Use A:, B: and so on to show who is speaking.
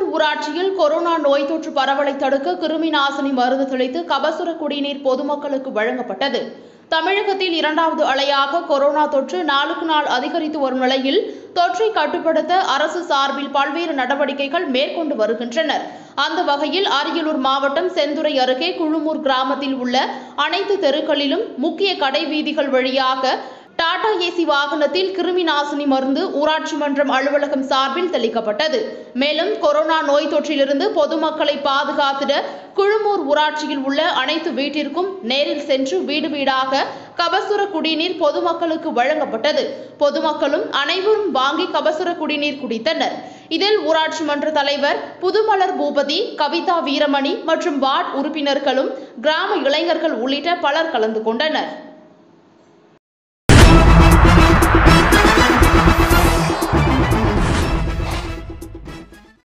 A: ஊராட்சியில் கொரோனா நோய் தொற்று பரவலை தடுக்க கிருமி நாசினி மருந்து தெளித்து கபசுர குடிநீர் பொதுமக்களுக்கு வழங்கப்பட்டது தமிழகத்தில் இரண்டாவது அலையாக கொரோனா தொற்று நாளுக்கு நாள் அதிகரித்து வரும் நிலையில் தொற்றை கட்டுப்படுத்த அரசு சார்பில் பல்வேறு நடவடிக்கைகள் மேற்கொண்டு வருகின்றனர் அந்த வகையில் அரியலூர் மாவட்டம் செந்துறை அருகே குழுமூர் கிராமத்தில் உள்ள அனைத்து தெருக்களிலும் முக்கிய கடை வீதிகள் வழியாக டாடா ஏசி வாகனத்தில் கிருமி நாசினி மருந்து ஊராட்சி மன்றம் அலுவலகம் சார்பில் தெளிக்கப்பட்டது மேலும் கொரோனா நோய் தொற்றிலிருந்து பொதுமக்களை பாதுகாத்திட குழுமூர் ஊராட்சியில் உள்ள அனைத்து வீட்டிற்கும் நேரில் சென்று வீடு வீடாக கபசுர குடிநீர் பொதுமக்களுக்கு வழங்கப்பட்டது பொதுமக்களும் அனைவரும் வாங்கி கபசுர குடிநீர் குடித்தனர் இதில் ஊராட்சி மன்ற தலைவர் புதுமலர் பூபதி கவிதா வீரமணி மற்றும் வார்டு உறுப்பினர்களும் கிராம இளைஞர்கள் உள்ளிட்ட பலர் கலந்து கொண்டனர்